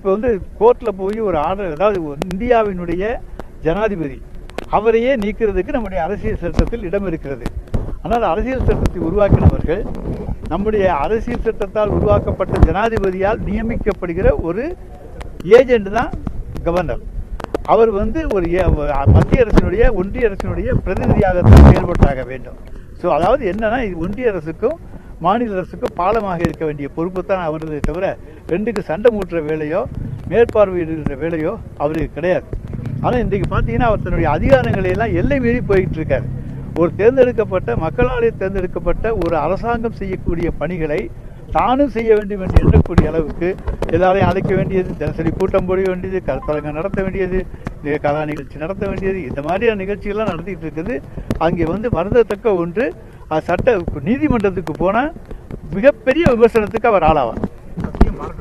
இப்போ வந்து கோர்ட்டில் போய் ஒரு ஆர்டர் அதாவது ஒரு இந்தியாவினுடைய ஜனாதிபதி அவரையே நீக்கிறதுக்கு நம்முடைய அரசியல் சட்டத்தில் இடம் இருக்கிறது ஆனால் அரசியல் சட்டத்தை உருவாக்கினவர்கள் நம்முடைய அரசியல் சட்டத்தால் உருவாக்கப்பட்ட ஜனாதிபதியால் நியமிக்கப்படுகிற ஒரு ஏஜென்ட் தான் கவர்னர் அவர் வந்து ஒரு ஏ- மத்திய அரசினுடைய ஒன்றிய அரசினுடைய பிரதிநிதியாகத்தான் செயல்பட்டாக வேண்டும் ஸோ அதாவது என்னன்னா இது ஒன்றிய அரசுக்கும் மாநில அரசுக்கும் பாலமாக இருக்க வேண்டிய பொறுப்பு தான் அவரது தவிர ரெண்டுக்கு சண்டை மூட்டுற வேலையோ மேற்பார்வையிடுகிற வேலையோ அவருக்கு கிடையாது ஆனால் இன்றைக்கு பார்த்தீங்கன்னா அவர் தன்னுடைய அதிகாரங்களை எல்லாம் எல்லை மீறி போயிட்டு இருக்காரு ஒரு தேர்ந்தெடுக்கப்பட்ட மக்களாலே தேர்ந்தெடுக்கப்பட்ட ஒரு அரசாங்கம் செய்யக்கூடிய பணிகளை தானும் செய்ய வேண்டும் என்று எண்ணக்கூடிய அளவுக்கு எல்லாரையும் அழைக்க வேண்டியது தினசரி கூட்டம் போட வேண்டியது கருத்தரங்கம் நடத்த வேண்டியது இந்த கலா நிகழ்ச்சி நடத்த வேண்டியது இந்த மாதிரியான நிகழ்ச்சிகள்லாம் நடத்திட்டு இருக்குது அங்கே வந்து வருந்தத்தக்க ஒன்று அது சட்ட நீதிமன்றத்துக்கு போனால் மிகப்பெரிய விமர்சனத்துக்கு அவர் ஆளாவார்